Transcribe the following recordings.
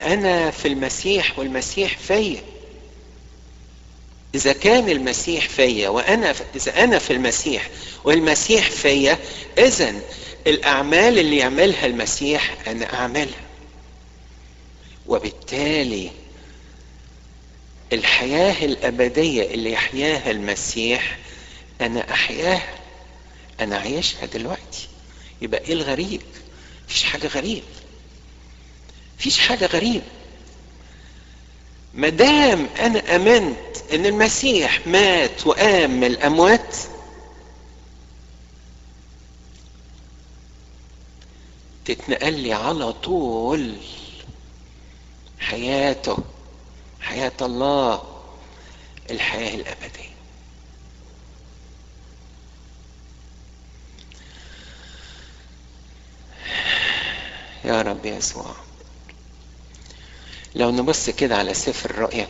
انا في المسيح والمسيح فيا اذا كان المسيح فيا وانا اذا انا في المسيح والمسيح فيا اذا الاعمال اللي يعملها المسيح انا اعملها وبالتالي الحياه الابديه اللي يحياها المسيح انا احياها انا عايشها دلوقتي يبقى ايه الغريب مفيش حاجه غريب مفيش حاجه غريب مدام انا امنت ان المسيح مات وقام من الاموات تتنقل لي على طول حياته حياة الله الحياة الأبدية يا رب يسوع لو نبص كده على سفر الرؤيا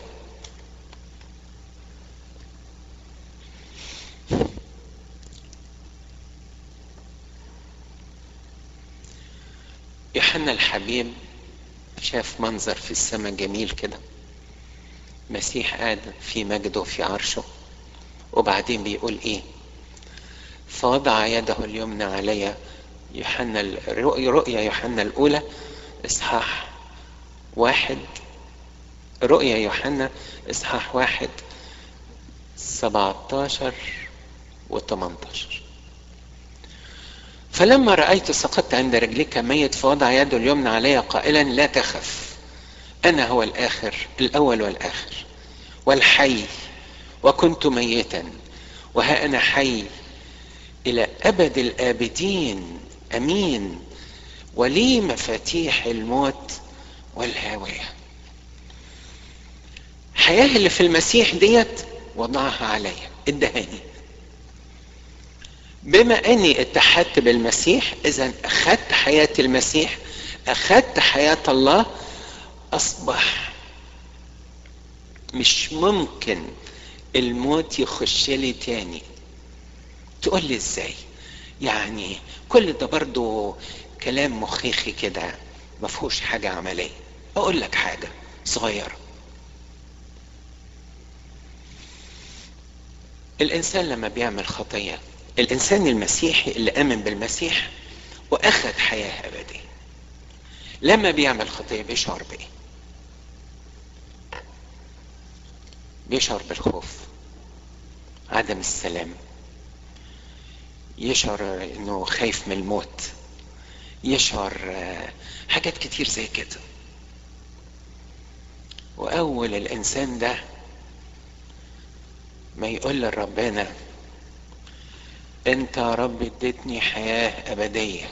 يوحنا الحبيب شاف منظر في السماء جميل كده مسيح قاعد في مجده في عرشه وبعدين بيقول ايه فوضع يده اليمنى علي يوحنا رؤيا يوحنا الاولى اصحاح واحد رؤيا يوحنا اصحاح واحد سبعتاشر وثمانتاشر فلما رأيت سقطت عند رجلك ميت فوضع يده اليمنى علي قائلا لا تخف أنا هو الآخر الأول والآخر والحي وكنت ميتا وها أنا حي إلى أبد الآبدين أمين ولي مفاتيح الموت والهاوية الحياة اللي في المسيح ديت وضعها عليا ادهاني بما اني اتحدت بالمسيح اذا اخذت حياة المسيح اخذت حياة الله اصبح مش ممكن الموت يخش لي تاني تقول لي ازاي يعني كل ده برضو كلام مخيخي كده ما فيهوش حاجة عملية اقول لك حاجة صغيرة الانسان لما بيعمل خطيه الانسان المسيحي اللي امن بالمسيح واخذ حياه ابديه لما بيعمل خطيه بيشعر بايه بيشعر بالخوف عدم السلام يشعر انه خايف من الموت يشعر حاجات كتير زي كده واول الانسان ده ما يقول لربنا انت يا رب اديتني حياة ابدية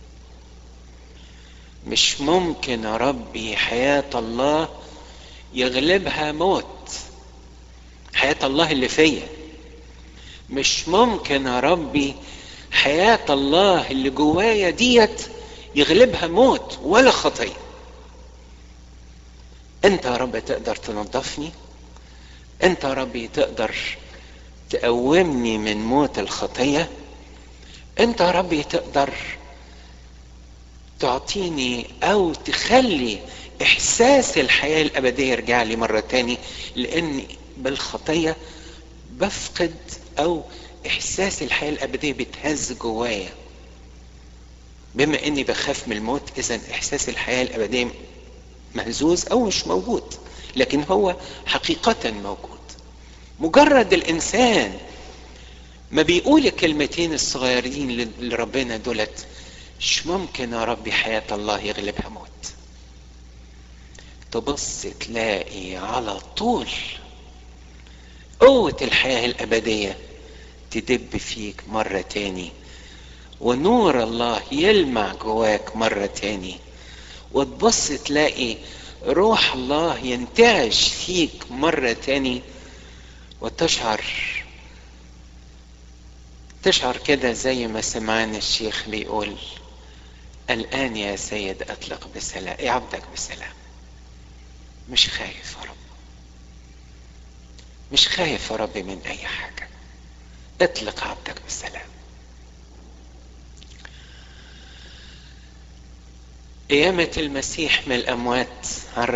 مش ممكن يا ربي حياة الله يغلبها موت حياة الله اللي فيا مش ممكن يا ربي حياة الله اللي جوايا ديت يغلبها موت ولا خطية انت يا رب تقدر تنظفني انت يا ربي تقدر تقومني من موت الخطية انت يا ربي تقدر تعطيني او تخلي احساس الحياة الابدية يرجع لي مرة تاني لاني بالخطية بفقد او احساس الحياة الابدية بيتهز جوايا بما اني بخاف من الموت اذا احساس الحياة الابدية مهزوز او مش موجود لكن هو حقيقة موجود مجرد الانسان ما بيقول الكلمتين الصغيرين لربنا دولت مش ممكن يا ربي حياة الله يغلبها موت تبص تلاقي على طول قوة الحياة الأبدية تدب فيك مرة تاني ونور الله يلمع جواك مرة تاني وتبص تلاقي روح الله ينتعش فيك مرة تاني وتشعر تشعر كده زي ما سمعنا الشيخ بيقول الآن يا سيد أطلق بسلام يا عبدك بسلام مش خايف يا رب مش خايف يا رب من أي حاجة اطلق عبدك بسلام قيامة المسيح من الأموات